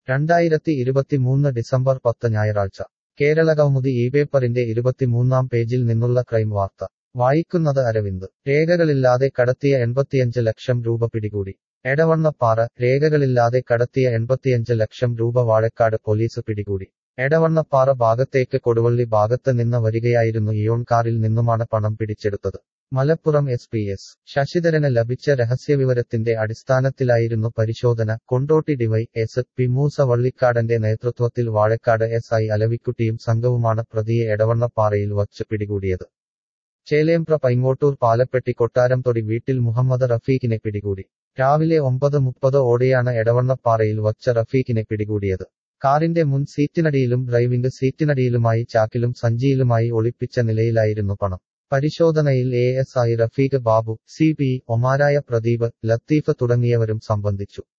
രണ്ടായിരത്തി ഇരുപത്തിമൂന്ന് ഡിസംബർ പത്ത് ഞായറാഴ്ച കേരളകൗമുദി ഈ പേപ്പറിന്റെ ഇരുപത്തിമൂന്നാം പേജിൽ നിന്നുള്ള ക്രൈം വാർത്ത വായിക്കുന്നത് അരവിന്ദ് രേഖകളില്ലാതെ കടത്തിയ എൺപത്തിയഞ്ച് ലക്ഷം രൂപ പിടികൂടി എടവണ്ണപ്പാറ രേഖകളില്ലാതെ കടത്തിയ എൺപത്തിയഞ്ച് ലക്ഷം രൂപ വാഴക്കാട് പോലീസ് പിടികൂടി എടവണ്ണപ്പാറ ഭാഗത്തേക്ക് കൊടുവള്ളി ഭാഗത്ത് നിന്ന് വരികയായിരുന്നു ഇയോൺ കാറിൽ നിന്നുമാണ് പണം പിടിച്ചെടുത്തത് മലപ്പുറം എസ് പി എസ് ശശിധരന് ലഭിച്ച രഹസ്യവിവരത്തിന്റെ അടിസ്ഥാനത്തിലായിരുന്നു പരിശോധന Kondotty DY S P Moosa വള്ളിക്കാടന്റെ നേതൃത്വത്തിൽ വാഴക്കാട് എസ് ഐ അലവിക്കുട്ടിയും സംഘവുമാണ് പ്രതിയെ എടവണ്ണപ്പാറയിൽ വച്ച് പിടികൂടിയത് ചേലേമ്പ്ര പൈങ്ങോട്ടൂർ പാലപ്പെട്ടി കൊട്ടാരംതൊടി വീട്ടിൽ മുഹമ്മദ് റഫീഖിനെ പിടികൂടി രാവിലെ ഒമ്പത് മുപ്പത് ഓടെയാണ് എടവണ്ണപ്പാറയിൽ വച്ച റഫീഖിനെ പിടികൂടിയത് കാറിന്റെ മുൻ സീറ്റിനടിയിലും ഡ്രൈവിംഗ് സീറ്റിനടിയിലുമായി ചാക്കിലും സഞ്ചിയിലുമായി ഒളിപ്പിച്ച നിലയിലായിരുന്നു പണം പരിശോധനയിൽ A S I Rafeeq Babu C P ഒമാരായ പ്രദീപ് ലത്തീഫ് തുടങ്ങിയവരും സംബന്ധിച്ചു